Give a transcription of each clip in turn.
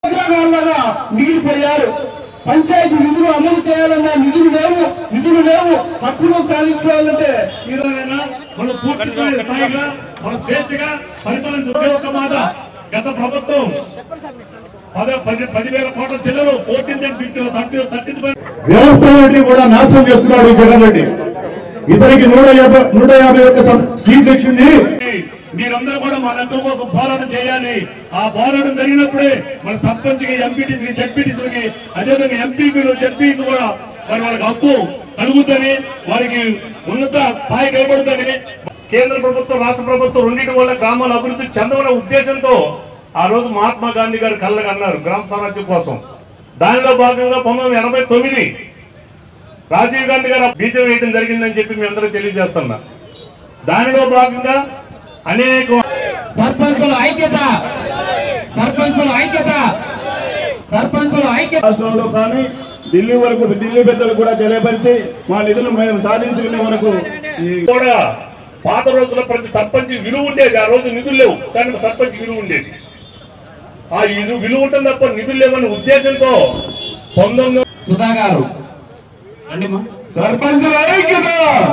విగ్రహాలుగా మిగిలిపోయారు పంచాయతీ నిధులు అమలు చేయాలన్నా నిధులు లేవు నిధులు లేవు హక్కులు సాధించుకోవాలంటే ఈ రోజైనా మనం పూర్తి స్థాయిగా మనం స్వేచ్ఛగా పరిపాలించే ఒక మాట గత ప్రభుత్వం పద పది పదివేల కోట్ల చెల్లెలు ఫోర్టీన్ ఫిఫ్టీ థర్టీ థర్టీ వ్యవస్థలన్నింటినీ కూడా నాశనం చేస్తున్నాడు ఈ జగన్ రెడ్డి ఇతనికి నూట యాభై నూట యాభై ఒక్క సీట్లు ఇచ్చింది మీరందరూ కూడా మన హక్కు కోసం పోరాటం చేయాలి ఆ పోరాటం జరిగినప్పుడే మన సర్పంచ్ కి ఎంపీటీసీ జడ్పీటీసీలకి అదేవిధంగా ఎంపీపీలు జడ్పీకి కూడా మరి వాళ్ళకి హక్కు కలుగుతుంది వారికి ఉన్నత స్థాయి నిలబడుతుంది కేంద్ర ప్రభుత్వం రాష్ట్ర ప్రభుత్వం రెండింటి వల్ల గ్రామాల అభివృద్ధి చెందవనే ఉద్దేశంతో ఆ రోజు మహాత్మా గాంధీ గారు కళ్ళగా అన్నారు గ్రామ స్వరాజ్యం కోసం దానిలో భాగంగా పంతొమ్మిది వందల ఎనభై తొమ్మిది రాజీవ్ గాంధీ గారు బీజం వేయడం జరిగిందని చెప్పి మీ అందరూ తెలియజేస్తున్నా దానిలో భాగంగా అనేక సర్పంచుల ఐక్యత సర్పంచుల ఐక్యత సర్పంచుల ఐక్యత రాష్ట్రంలో కానీ ఢిల్లీ వరకు ఢిల్లీ పెద్దలు కూడా తెలియపరిచి మా నిధులు మేము సాధించుకునే వరకు ఈ కూడా పాత రోజుల్లో ప్రతి సర్పంచ్ విలువ ఉండేది ఆ రోజు నిధులు లేవు కానీ సర్పంచ్ విలువ ఉండేది ఆ విలువ విలువ ఉంటుంది తప్ప నిధులు లేవనే ఉద్దేశంతో పంతొమ్మిది సుధా గారు రండి మా సర్పంచుల ఐక్యత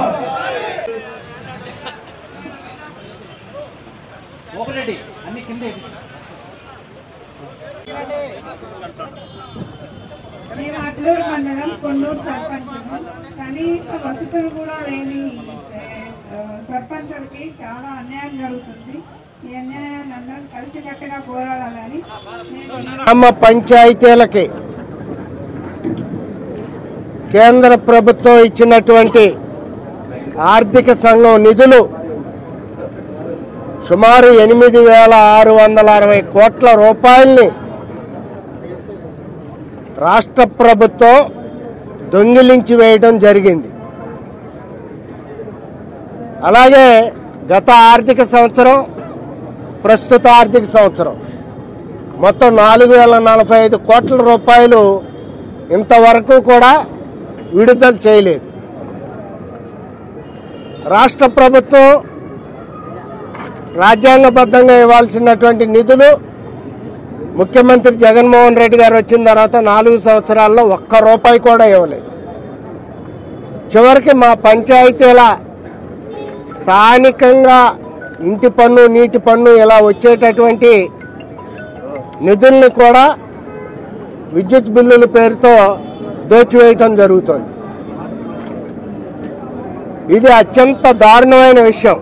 ఓపెరెడ్డి అన్ని కింద నేను అట్లూరు మండలం కొన్నూరు సర్పంచ్ కనీస వసతులు కూడా లేని ఆ, సర్పంచులకి చాలా అన్యాయం జరుగుతుంది ఈ అన్యాయాన్ని అందరం కలిసికట్టుగా పోరాడాలని నేను గ్రామ పంచాయతీలకి కేంద్ర ప్రభుత్వం ఇచ్చినటువంటి ఆర్థిక సంఘం నిధులు సుమారు ఎనిమిది వేల ఆరు వందల అరవై కోట్ల రూపాయల్ని రాష్ట్ర ప్రభుత్వం దొంగిలించి వేయడం జరిగింది అలాగే గత ఆర్థిక సంవత్సరం ప్రస్తుత ఆర్థిక సంవత్సరం మొత్తం నాలుగు వేల నలభై ఐదు కోట్ల రూపాయలు ఇంతవరకు కూడా విడుదల చేయలేదు రాష్ట్ర ప్రభుత్వం రాజ్యాంగబద్ధంగా ఇవ్వాల్సినటువంటి నిధులు ముఖ్యమంత్రి జగన్మోహన్ రెడ్డి గారు వచ్చిన తర్వాత నాలుగు సంవత్సరాల్లో ఒక్క రూపాయి కూడా ఇవ్వలేదు చివరికి మా పంచాయతీల స్థానికంగా ఇంటి పన్ను నీటి పన్ను ఇలా వచ్చేటటువంటి నిధుల్ని కూడా విద్యుత్ బిల్లుల పేరుతో దోచివేయటం జరుగుతుంది ఇది అత్యంత దారుణమైన విషయం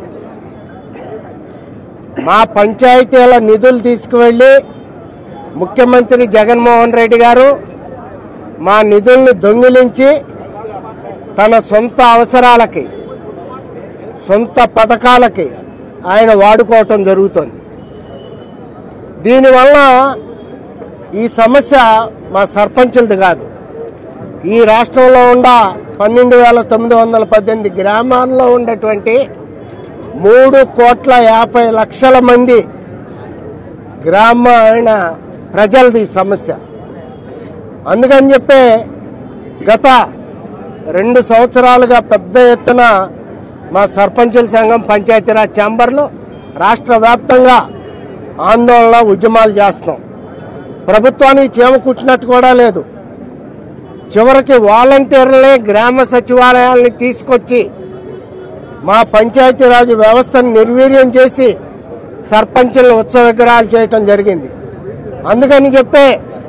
మా పంచాయతీల నిధులు తీసుకువెళ్ళి ముఖ్యమంత్రి జగన్మోహన్ రెడ్డి గారు మా నిధుల్ని దొంగిలించి తన సొంత అవసరాలకి సొంత పథకాలకి ఆయన వాడుకోవటం జరుగుతుంది దీనివల్ల ఈ సమస్య మా సర్పంచులది కాదు ఈ రాష్ట్రంలో ఉన్న పన్నెండు వేల తొమ్మిది వందల పద్దెనిమిది గ్రామాల్లో ఉన్నటువంటి మూడు కోట్ల యాభై లక్షల మంది గ్రామీణ ప్రజలది ఈ సమస్య అందుకని చెప్పే గత రెండు సంవత్సరాలుగా పెద్ద ఎత్తున మా సర్పంచుల సంఘం పంచాయతీరాజ్ ఛాంబర్లు రాష్ట్ర వ్యాప్తంగా ఆందోళన ఉద్యమాలు చేస్తున్నాం ప్రభుత్వానికి చీమ కుట్టినట్టు కూడా లేదు చివరికి వాలంటీర్లనే గ్రామ సచివాలయాల్ని తీసుకొచ్చి మా పంచాయతీరాజ్ వ్యవస్థను నిర్వీర్యం చేసి సర్పంచులను ఉత్సవ విగ్రహాలు చేయటం జరిగింది అందుకని చెప్పే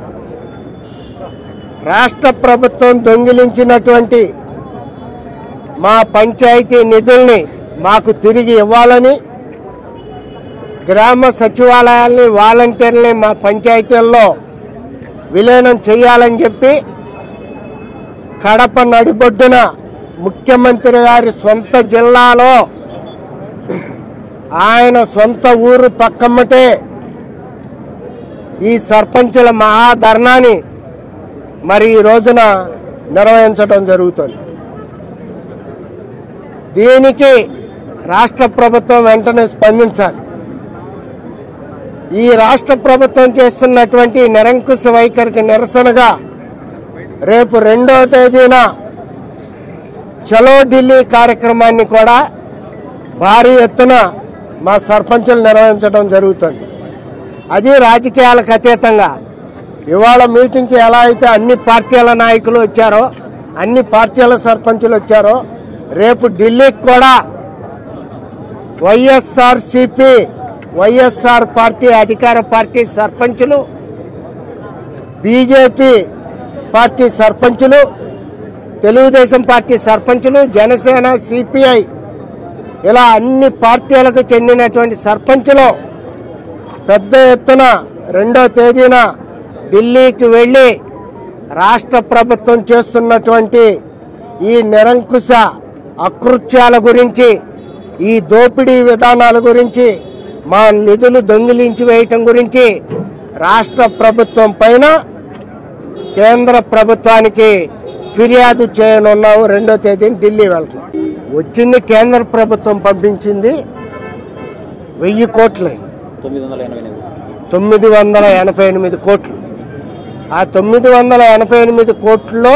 రాష్ట్ర ప్రభుత్వం దొంగిలించినటువంటి మా పంచాయతీ నిధుల్ని మాకు తిరిగి ఇవ్వాలని గ్రామ సచివాలయాల్ని వాలంటీర్ని మా పంచాయతీల్లో విలీనం చేయాలని చెప్పి కడప నడిబొడ్డున ముఖ్యమంత్రి గారి సొంత జిల్లాలో ఆయన సొంత ఊరు పక్కమ్మటే ఈ సర్పంచుల మహాధర్నాన్ని మరి ఈ రోజున నిర్వహించడం జరుగుతుంది దీనికి రాష్ట్ర ప్రభుత్వం వెంటనే స్పందించాలి ఈ రాష్ట్ర ప్రభుత్వం చేస్తున్నటువంటి నిరంకుశ వైఖరికి నిరసనగా రేపు రెండో తేదీన చలో ఢిల్లీ కార్యక్రమాన్ని కూడా భారీ ఎత్తున మా సర్పంచులు నిర్వహించడం జరుగుతుంది అది రాజకీయాలకు అతీతంగా ఇవాళ మీటింగ్కి ఎలా అయితే అన్ని పార్టీల నాయకులు వచ్చారో అన్ని పార్టీల సర్పంచులు వచ్చారో రేపు ఢిల్లీకి కూడా వైఎస్ఆర్ సిపి వైఎస్ఆర్ పార్టీ అధికార పార్టీ సర్పంచులు బీజేపీ పార్టీ సర్పంచులు తెలుగుదేశం పార్టీ సర్పంచులు జనసేన సిపిఐ ఇలా అన్ని పార్టీలకు చెందినటువంటి సర్పంచులు పెద్ద ఎత్తున రెండో తేదీన ఢిల్లీకి వెళ్ళి రాష్ట్ర ప్రభుత్వం చేస్తున్నటువంటి ఈ నిరంకుశ అకృత్యాల గురించి ఈ దోపిడీ విధానాల గురించి మా నిధులు దొంగిలించి వేయటం గురించి రాష్ట్ర ప్రభుత్వం పైన కేంద్ర ప్రభుత్వానికి ఫిర్యాదు చేయనున్నాము రెండో తేదీని ఢిల్లీ వెళ్తాం వచ్చింది కేంద్ర ప్రభుత్వం పంపించింది వెయ్యి కోట్లు తొమ్మిది వందల ఎనభై ఎనిమిది తొమ్మిది వందల ఎనభై ఎనిమిది కోట్లు ఆ తొమ్మిది వందల ఎనభై ఎనిమిది కోట్లలో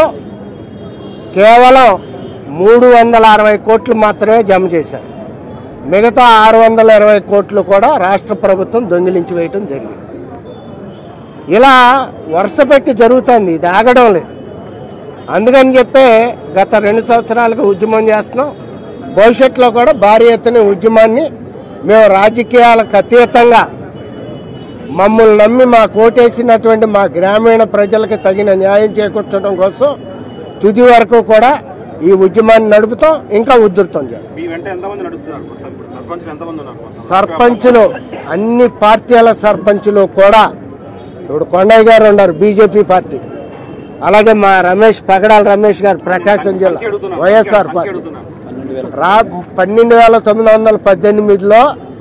కేవలం మూడు వందల అరవై కోట్లు మాత్రమే జమ చేశారు మిగతా ఆరు వందల ఇరవై కోట్లు కూడా రాష్ట్ర ప్రభుత్వం దొంగిలించి వేయటం జరిగింది ఇలా వరుస పెట్టి జరుగుతుంది ఇది ఆగడం లేదు అందుకని చెప్పే గత రెండు సంవత్సరాలుగా ఉద్యమం చేస్తున్నాం భవిష్యత్తులో కూడా భారీ ఎత్తున ఉద్యమాన్ని మేము రాజకీయాలకు అతీతంగా మమ్మల్ని నమ్మి మా కోటేసినటువంటి మా గ్రామీణ ప్రజలకు తగిన న్యాయం చేకూర్చడం కోసం తుది వరకు కూడా ఈ ఉద్యమాన్ని నడుపుతాం ఇంకా ఉధృతం చేస్తాం మీ వెంట ఎంతమంది నడుస్తున్నారు మొత్తం ఇప్పుడు సర్పంచులు ఎంతమంది ఉన్నారు మొత్తం? సర్పంచులు అన్ని పార్టీల సర్పంచులు కూడా ఇప్పుడు కొండయ్య గారు ఉన్నారు బీజేపీ పార్టీ అలాగే మా రమేష్ పగడాల రమేష్ గారు ప్రకాశం జిల్లా సంఖ్య అడుగుతున్నాను. వైఎస్ఆర్ సంఖ్య పార్టీ అడుగుతున్నాను. పన్నెండు వేల రా పన్నెండు వేల తొమ్మిది వందల పద్దెనిమిదిలో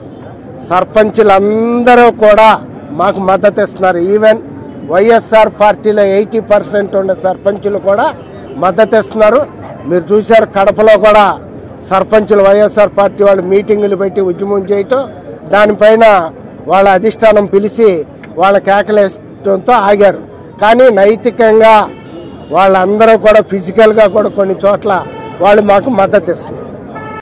సర్పంచులందరూ కూడా మాకు మద్దతు ఇస్తున్నారు ఈవెన్ వైఎస్ఆర్ పార్టీలో ఎయిటీ పర్సెంట్ ఉన్న సర్పంచులు కూడా మద్దతు ఇస్తున్నారు మీరు చూశారు కడపలో కూడా సర్పంచులు వైఎస్ఆర్ పార్టీ వాళ్ళు మీటింగులు పెట్టి ఉద్యమం చేయటం దానిపైన వాళ్ళ అధిష్టానం పిలిచి వాళ్ళ కేకలేసడంతో ఆగారు కానీ నైతికంగా వాళ్ళందరూ కూడా ఫిజికల్గా కూడా కొన్ని చోట్ల వాళ్ళు మాకు మద్దతు ఇస్తున్నారు